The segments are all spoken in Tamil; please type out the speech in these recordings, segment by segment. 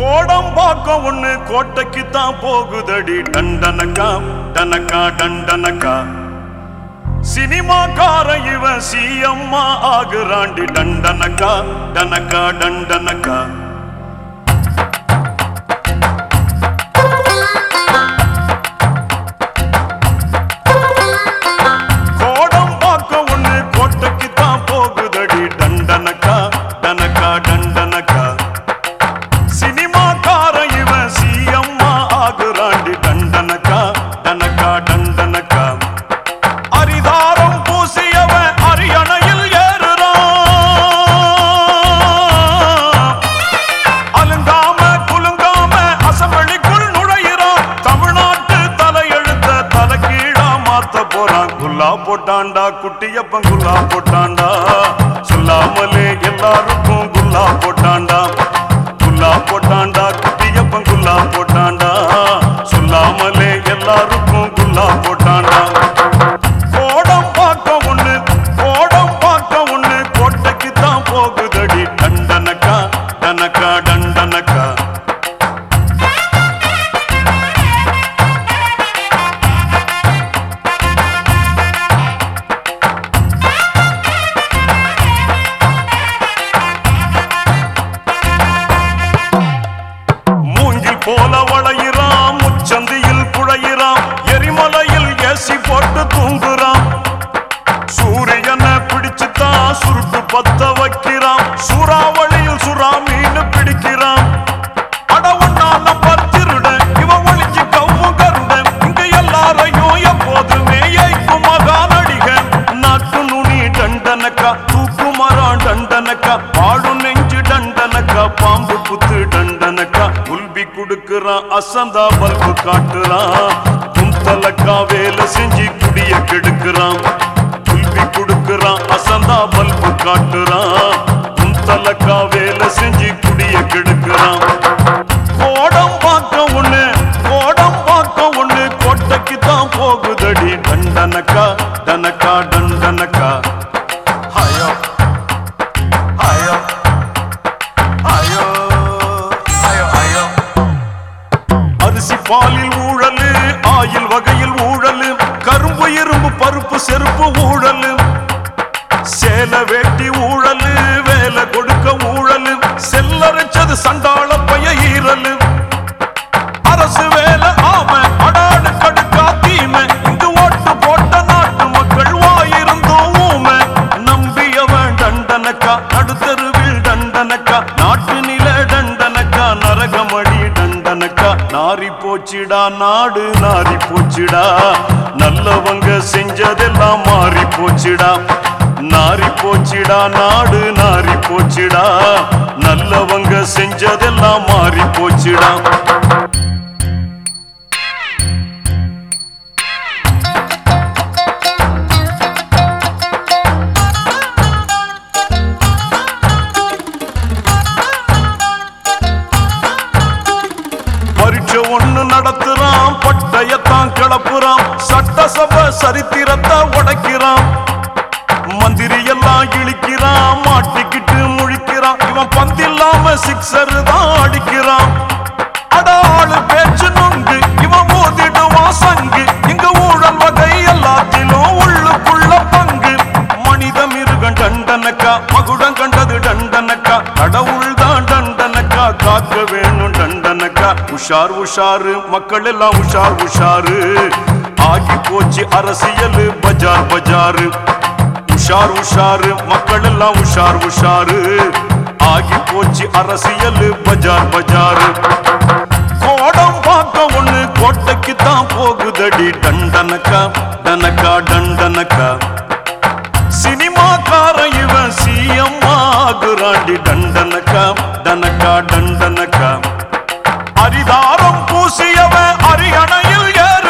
கோடம்பாக்கம் ஒண்ணு கோட்டைக்கு தான் போகுதடி டண்டனக்கா டனக்கா டண்டனக்கா சினிமாக்கார இவன் சிஎம்மா ஆகுறாண்டி டண்டனக்கா டனக்கா டண்டனக்கா கோடம்பாக்கம் ஒண்ணு கோட்டைக்கு தான் போகுதடி டண்டனக்கா டனக்கா டண்டனக்கா சினிமாக்கார இவன் சிஎம்மா ஆகுறாண்டி டண்டனக்கா டனக்கா டண்டனக்கா அரிதாரம் பூசியவன் அரியணையில் ஏறுறான் அலுங்காம குலுங்காம அசம்பளிக்குள் நுழையிறான் தமிழ்நாட்டு தலையெழுத்த தலைகீழா மாத்த போறான் குல்லா போட்டாண்டா குட்டியப்பன் குல்லா போட்டாண்டா சொல்லாமலே எல்லாருக்கும் குல்லா போட்டாண்டா குல்லா போட்டாண்டா குட்டியப்பன் குல்லா போட்டாண்டா சொல்லாமலே எல்லாருக்கும் குல்லா போட்டாண்டா கோடம் பார்க்க ஒண்ணு கோடம் பார்க்க ஒண்ணு கோட்டைக்கு தான் போகுதடி டண்டனக்கா டனக்கா டண்டனக்கா மூங்கில் போல வளையிறான் முச்சந்தியில் குழையிறான் எரிமலையில் ஏசி போட்டு தூங்குறான் சூரியனை பிடிச்சுதான் சுருட்டு பத்த வைக்கிறான் சூறாவளியில் சுறா மீன் பிடிக்கிறான் அட ஒன்னா நம்பர் திருடன் இவன் ஒளிஞ்சு கவ்வும் கருடன் இங்க எல்லாரையும் எப்போதுமே ஏய்க்கும் மகா நடிகன் நாட்டு நுனி டண்டனக்கா தூக்கு மரம் டண்டனக்கா பாடும் நெஞ்சு டண்டனக்கா பாம்பு புத்து டண்டனக்கா உல்பி குடுக்குறான் அசந்தா பல்பு காட்டுறான் குந்தலக்கா வேலை செஞ்சு குடிய கெடுக்கிறான் உல்பி குடுக்குறான் அசந்தா பல்பு காட்டுறான் குந்தலக்கா வேலை செஞ்சு குடிய கெடுக்கிறான் கோடம் பார்க்க ஒண்ணு கோடம் பார்க்க ஒண்ணு கோட்டைக்கு தான் போகுதடி டண்டனக்கா டனக்கா டண்டனக்கா ஹயோ ஹயோ ஹயோ ஹயோ ஹயோ அரிசி பாலில் ஊழலு ஆயில் வகையில் ஊழலு கரும்பு இரும்பு பருப்பு செருப்பு ஊழலு சேல வேட்டி ஊழலு வேலை கொடுக்க ஊழலு செல்லரைச்சது சண்டாள பைய ஈரலு அரசு வேலை ஆம அடாடு கடுக்கா தீமை இங்கு ஓட்டு போட்ட நாட்டு மக்கள் வாயிருந்தும் ஊமை நம்பியவன் டண்டனக்கா நடுத்தருவில் டண்டனக்கா நாட்டு நில டண்டனக்கா நரகமடி டண்டனக்கா நாரி போச்சிடா நாடு நாரி போச்சிடா நல்லவங்க செஞ்சதெல்லாம் மாறி போச்சிடா நாரி போச்சிடா நாடு நாரி போச்சிடா நல்லவங்க செஞ்சதெல்லாம் மாறி போச்சிடா பரீட்சை ஒண்ணு நடத்துறான் பட்டயத்தான் கிளப்புறான் சட்டசபை சரித்திரத்தை உடைக்கிறான் மந்திரி எல்லாம் இழிக்கிறான் மாட்டிக்கிட்டு முழிக்கிறான் இவன் பந்தில்லாம சிக்ஸர் தான் அடிக்கிறான் அடாளு பேச்சு நொங்கு இவன் மோதிடுவான் சங்கு இங்க ஊழல் வகை எல்லாத்திலும் உள்ளுக்குள்ள பங்கு மனித மிருகம் டண்டனக்கா மகுடம் கண்டது டண்டனக்கா கடவுள் தான் டண்டனக்கா காக்க வேணும் டண்டனக்கா உஷார் உஷாரு மக்கள் எல்லாம் உஷார் உஷாரு ஆகி போச்சு அரசியல் பஜார் பஜாரு உஷார் உஷாரு மக்கள் எல்லாம் உஷார் உஷாரு ஆகி போச்சு அரசியல் பஜார் பஜாரு கோடம் பார்க்க ஒண்ணு கோட்டைக்கு தான் போகுதடி டண்டனக்கா டனக்கா டண்டனக்கா சினிமாக்கார இவன் சிஎம் ஆகுறாண்டி டண்டனக்கா டனக்கா டண்டனக்கா அரிதாரம் பூசியவன் அரியணையில்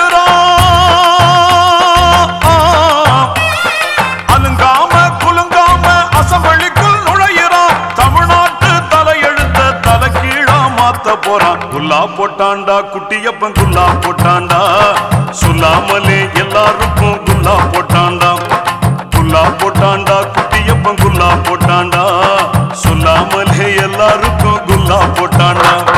ஏறுறான் அலுங்காம குலுங்காம அசம்பளிக்குள் நுழையிறான் தமிழ்நாட்டு தலையெழுத்த தலைகீழா மாத்த போறான் குல்லா போட்டாண்டா குட்டியப்பன் குல்லா போட்டாண்டா சொல்லாமலே எல்லாருக்கும் குல்லா போட்டாண்டா குல்லா போட்டாண்டா குட்டியப்பன் குல்லா போட்டாண்டா சொல்லாமலே எல்லாருக்கும் குல்லா போட்டாண்டா